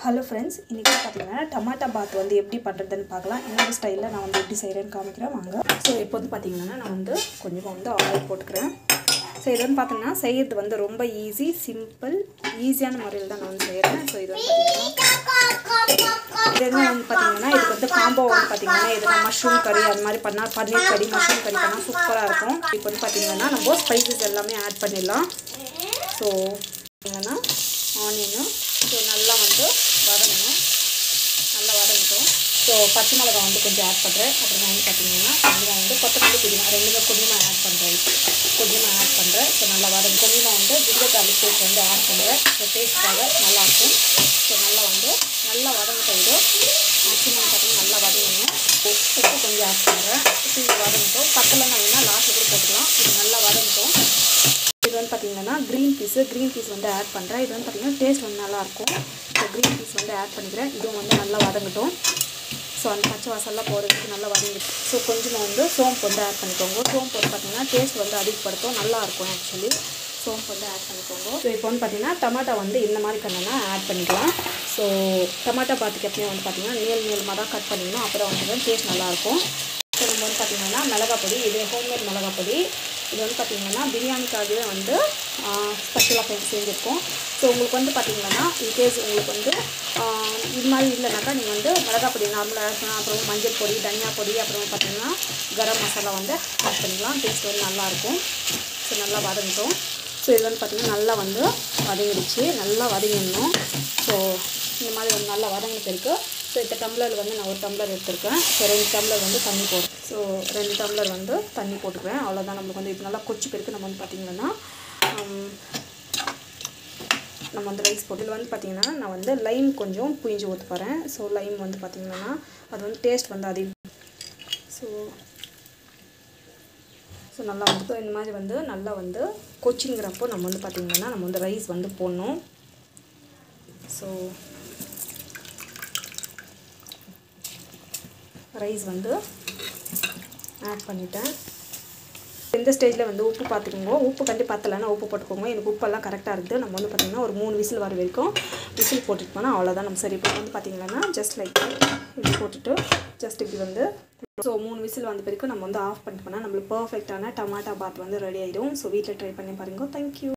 hello friends இன்றைக்கி பார்த்தீங்கன்னா டமாட்டா பாத் வந்து எப்படி பண்ணுறதுன்னு பார்க்கலாம் என்னோட ஸ்டைலில் நான் வந்து எப்படி செய்கிறேன்னு காமிக்கிறேன் வாங்க ஸோ இப்போ வந்து பார்த்தீங்கன்னா நான் வந்து கொஞ்சமாக வந்து ஆயில் போட்டுக்கிறேன் ஸோ இது வந்து பார்த்தீங்கன்னா செய்கிறது வந்து ரொம்ப ஈஸி சிம்பிள் ஈஸியான முறையில் தான் நான் வந்து செய்கிறேன் ஸோ இது வந்து பார்த்தீங்கன்னா இது என்ன வந்து பார்த்தீங்கன்னா இதுக்கு வந்து காம்போ வந்து பார்த்தீங்கன்னா எதுனா மஷ்ரூம் கறி அது மாதிரி பண்ணால் பன்னீர் கறி மஷ்ரூம் கறி பண்ணால் சூப்பராக இருக்கும் இப்போ வந்து பார்த்தீங்கன்னா நம்ம ஸ்பைசஸ் எல்லாமே ஆட் பண்ணிடலாம் ஸோ பார்த்தீங்கன்னா ஆனியனும் ஸோ நல்லா வந்து வதங்கணும் நல்லா வதங்கட்டும் ஸோ பச்சை மிளகா வந்து கொஞ்சம் ஆட் பண்ணுறேன் அப்புறம் வந்து பார்த்தீங்கன்னா கொஞ்சமாக வந்து கொத்தமல்லி புதினா ரெண்டுமே கொஞ்சமாக ஆட் பண்ணுறேன் கொஞ்சமாக ஆட் பண்ணுறேன் ஸோ நல்லா வதங்க கொஞ்சமாக வந்து ஜிஞ்சர் கார்லிக் பேஸ்ட் வந்து ஆட் பண்ணுறேன் ஸோ டேஸ்ட்டாக நல்லாயிருக்கும் ஸோ நல்லா வந்து நல்லா வதங்கட்டும் இது மேக்ஸிமம் பார்த்தீங்கன்னா நல்லா வதங்கணும் உப்பு கொஞ்சம் ஆட் பண்ணுறேன் உப்பு இது வதங்கட்டும் பத்தலைன்னா வேணால் லாஸ்ட்டில் கூட போட்டுக்கலாம் இது நல்லா வதங்கட்டும் இது வந்து பார்த்தீங்கன்னா க்ரீன் பீஸு க்ரீன் பீஸ் வந்து ஆட் பண்ணுறேன் இது வந்து பார்த்தீங்கன்னா டேஸ்ட் வந்து நல்லாயிருக்கும் ஸோ க்ரீன் பீஸ் வந்து ஆட் பண்ணிக்கிறேன் இதுவும் வந்து நல்லா வதங்கட்டும் ஸோ அந்த பச்சை வாசல்லாம் போகிறதுக்கு நல்லா வதங்கிட்டு ஸோ கொஞ்சமாக வந்து சோம்பு வந்து ஆட் பண்ணிக்கோங்க சோம்பு வந்து பார்த்தீங்கன்னா டேஸ்ட் வந்து அதிகப்படுத்தும் நல்லாயிருக்கும் ஆக்சுவலி சோம்பு வந்து ஆட் பண்ணிக்கோங்க ஸோ இப்போ வந்து பார்த்தீங்கன்னா டமாட்டா வந்து இந்த மாதிரி கண்ணனா ஆட் பண்ணிக்கலாம் ஸோ டமாட்டா பார்த்துக்கு எப்பயும் வந்து பார்த்தீங்கன்னா நீள் நீளமாக தான் கட் பண்ணிக்கணும் அப்போ தான் வந்து டேஸ்ட் நல்லாயிருக்கும் ஸோ நம்ம வந்து பார்த்திங்கன்னா மிளகாய் பொடி இது ஹோம்மேட் மிளகாய் பொடி இது வந்து பார்த்திங்கன்னா பிரியாணிக்காகவே வந்து ஸ்பெஷலாக செஞ்சுருக்கோம் ஸோ உங்களுக்கு வந்து பார்த்திங்கன்னா இன்கேஸ் உங்களுக்கு வந்து இது மாதிரி இல்லைனாக்கா நீங்கள் வந்து மிளகாய் பொடி நார்மலாக அப்புறம் மஞ்சள் பொடி தனியா பொடி அப்புறம் பார்த்திங்கன்னா கரம் மசாலா வந்து ஆட் பண்ணிக்கலாம் டேஸ்ட் வந்து நல்லாயிருக்கும் ஸோ நல்லா வதங்கட்டும் ஸோ இது வந்து பார்த்திங்கன்னா நல்லா வந்து வதங்கிடுச்சு நல்லா வதங்கிடணும் ஸோ இந்த மாதிரி வந்து நல்லா வதங்கின பிறகு ஸோ இந்த டம்ளர் வந்து நான் ஒரு டம்ளர் எடுத்திருக்கேன் ஸோ ரெண்டு டம்ளர் வந்து தண்ணி போடுறேன் ஸோ ரெண்டு டம்ளர் வந்து தண்ணி போட்டுக்கிறேன் அவ்வளோதான் நம்மளுக்கு வந்து இது நல்லா கொச்சி பிறகு நம்ம வந்து பார்த்திங்கன்னா நம்ம வந்து ரைஸ் போட்டு இதில் வந்து பார்த்திங்கன்னா நான் வந்து லைம் கொஞ்சம் புழிஞ்சு ஊற்ற போகிறேன் ஸோ லைம் வந்து பார்த்திங்கன்னா அது வந்து டேஸ்ட் வந்து அதிகம் ஸோ ஸோ நல்லா வந்து இந்த மாதிரி வந்து நல்லா வந்து கொச்சிங்கிறப்போ நம்ம வந்து பார்த்திங்கன்னா நம்ம வந்து ரைஸ் வந்து போடணும் ஸோ ரைஸ் வந்து ஆட் பண்ணிட்டேன் இந்த ஸ்டேஜில் வந்து உப்பு பார்த்துக்கோங்க உப்பு கண்டி பத்தலைன்னா உப்பு போட்டுக்கோங்க எனக்கு உப்பெல்லாம் கரெக்டாக இருக்குது நம்ம வந்து பார்த்திங்கன்னா ஒரு மூணு விசில் வர வரைக்கும் விசில் போட்டுட்டு போனால் அவ்வளோதான் நம்ம சரி இப்போ வந்து பார்த்திங்கன்னா ஜஸ்ட் லைக் இப்படி போட்டுட்டு ஜஸ்ட் இப்படி வந்து ஸோ மூணு விசில் வந்த பிறகு நம்ம வந்து ஆஃப் பண்ணிட்டு போனால் நம்மளுக்கு பர்ஃபெக்டான டமாட்டா பாத் வந்து ரெடி ஆகிடும் ஸோ வீட்டில் ட்ரை பண்ணி பாருங்க தேங்க்யூ